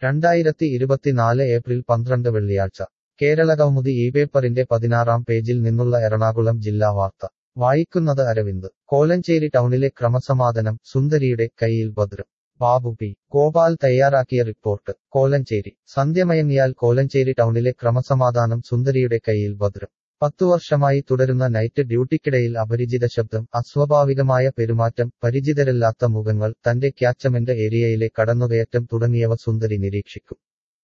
രണ്ടായിരത്തി ഇരുപത്തിനാല് ഏപ്രിൽ പന്ത്രണ്ട് വെള്ളിയാഴ്ച കേരളകൗമുദി ഈ പേപ്പറിന്റെ പതിനാറാം പേജിൽ നിന്നുള്ള എറണാകുളം ജില്ലാ വാർത്ത വായിക്കുന്നത് അരവിന്ദ് കോലഞ്ചേരി ടൗണിലെ ക്രമസമാധാനം സുന്ദരിയുടെ കയ്യിൽ ഭദ്രം ബാബു പി ഗോപാൽ തയ്യാറാക്കിയ റിപ്പോർട്ട് കോലഞ്ചേരി സന്ധ്യമയങ്ങിയാൽ കോലഞ്ചേരി ടൗണിലെ ക്രമസമാധാനം സുന്ദരിയുടെ കയ്യിൽ ഭദ്രം പത്തു വർഷമായി തുടരുന്ന നൈറ്റ് ഡ്യൂട്ടിക്കിടയിൽ അപരിചിത ശബ്ദം അസ്വാഭാവികമായ പെരുമാറ്റം പരിചിതരല്ലാത്ത മുഖങ്ങൾ തന്റെ ക്യാച്ചമെന്റ് ഏരിയയിലെ കടന്നുകയറ്റം തുടങ്ങിയവ സുന്ദരി നിരീക്ഷിക്കും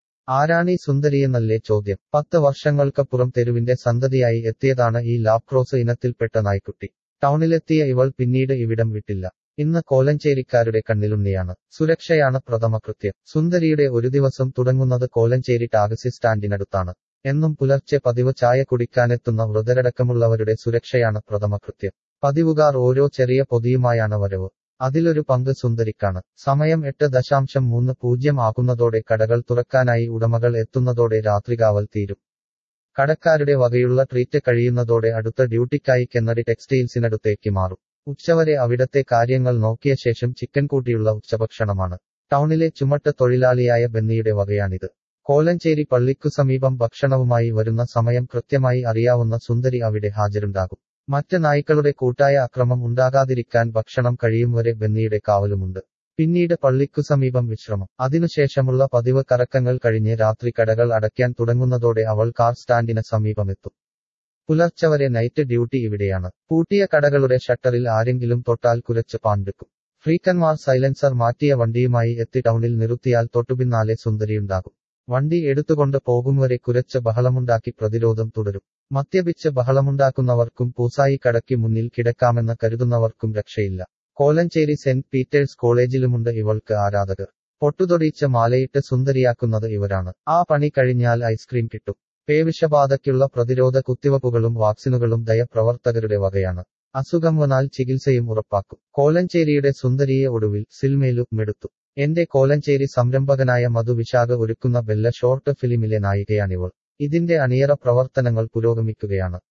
ആരാണീ സുന്ദരിയെന്നല്ലേ ചോദ്യം പത്ത് വർഷങ്ങൾക്കപ്പുറം തെരുവിന്റെ സന്തതിയായി എത്തിയതാണ് ഈ ലാപ്രോസ് ഇനത്തിൽപ്പെട്ട നായ്ക്കുട്ടി ടൗണിലെത്തിയ ഇവൾ പിന്നീട് ഇവിടം വിട്ടില്ല ഇന്ന് കോലഞ്ചേരിക്കാരുടെ കണ്ണിലുണ്ണിയാണ് സുരക്ഷയാണ് പ്രഥമ കൃത്യം സുന്ദരിയുടെ ഒരു ദിവസം തുടങ്ങുന്നത് കോലഞ്ചേരി ടാക്സി സ്റ്റാൻഡിനടുത്താണ് എന്നും പുലർച്ചെ പതിവ് ചായ കുടിക്കാനെത്തുന്ന വൃതരടക്കമുള്ളവരുടെ സുരക്ഷയാണ് പ്രഥമ കൃത്യം പതിവുകാർ ഓരോ ചെറിയ പൊതിയുമായാണ് വരവ് അതിലൊരു പങ്ക് സുന്ദരിക്കാണ് സമയം എട്ട് ദശാംശം മൂന്ന് പൂജ്യം ആകുന്നതോടെ കടകൾ തുറക്കാനായി ഉടമകൾ എത്തുന്നതോടെ രാത്രികാവൽ തീരും കടക്കാരുടെ വകയുള്ള ട്രീറ്റ് കഴിയുന്നതോടെ അടുത്ത ഡ്യൂട്ടിക്കായി കെന്നഡി ടെക്സ്റ്റൈൽസിനടുത്തേക്ക് മാറും ഉച്ചവരെ അവിടത്തെ കാര്യങ്ങൾ നോക്കിയ ശേഷം ചിക്കൻ കൂട്ടിയുള്ള ഉച്ചഭക്ഷണമാണ് ടൗണിലെ ചുമട്ട് തൊഴിലാളിയായ ബെന്നിയുടെ വകയാണിത് കോലഞ്ചേരി പള്ളിക്കു സമീപം ഭക്ഷണവുമായി വരുന്ന സമയം കൃത്യമായി അറിയാവുന്ന സുന്ദരി അവിടെ ഹാജരുണ്ടാകും മറ്റ് നായ്ക്കളുടെ കൂട്ടായ അക്രമം ഉണ്ടാകാതിരിക്കാൻ ഭക്ഷണം കഴിയും വരെ ബെന്നിയുടെ കാവലുമുണ്ട് പിന്നീട് പള്ളിക്കു സമീപം വിശ്രമം അതിനുശേഷമുള്ള പതിവ് കറക്കങ്ങൾ കഴിഞ്ഞ് രാത്രി കടകൾ അടയ്ക്കാൻ തുടങ്ങുന്നതോടെ അവൾ കാർ സ്റ്റാൻഡിന് സമീപമെത്തും പുലർച്ചെ വരെ നൈറ്റ് ഡ്യൂട്ടി ഇവിടെയാണ് പൂട്ടിയ കടകളുടെ ഷട്ടറിൽ ആരെങ്കിലും തൊട്ടാൽ കുരച്ച് പാണ്ടെടുക്കും ഫ്രീക്കന്മാർ സൈലൻസർ മാറ്റിയ വണ്ടിയുമായി എത്തി ടൗണിൽ നിർത്തിയാൽ തൊട്ടുപിന്നാലെ സുന്ദരിയുണ്ടാകും വണ്ടി എടുത്തുകൊണ്ട് പോകും വരെ കുരച്ച് ബഹളമുണ്ടാക്കി പ്രതിരോധം തുടരും മദ്യപിച്ച് ബഹളമുണ്ടാക്കുന്നവർക്കും പൂസായി കടയ്ക്ക് മുന്നിൽ കിടക്കാമെന്ന് കരുതുന്നവർക്കും രക്ഷയില്ല കോലഞ്ചേരി സെന്റ് പീറ്റേഴ്സ് കോളേജിലുമുണ്ട് ഇവൾക്ക് ആരാധകർ പൊട്ടുതൊടിച്ച് മാലയിട്ട് സുന്ദരിയാക്കുന്നത് ഇവരാണ് ആ പണി കഴിഞ്ഞാൽ ഐസ്ക്രീം കിട്ടും പേവിഷബാധയ്ക്കുള്ള പ്രതിരോധ കുത്തിവയ്പ്പുകളും വാക്സിനുകളും ദയപ്രവർത്തകരുടെ വകയാണ് അസുഖം വന്നാൽ ചികിത്സയും ഉറപ്പാക്കും കോലഞ്ചേരിയുടെ സുന്ദരിയെ ഒടുവിൽ സിൽമേലു മെടുത്തു എന്റെ കോലഞ്ചേരി സംരംഭകനായ മധു വിശാഖ ഒരുക്കുന്ന ബെല്ല ഷോർട്ട് ഫിലിമിലെ നായികയാണിവൾ ഇതിന്റെ അണിയറ പ്രവർത്തനങ്ങൾ പുരോഗമിക്കുകയാണ്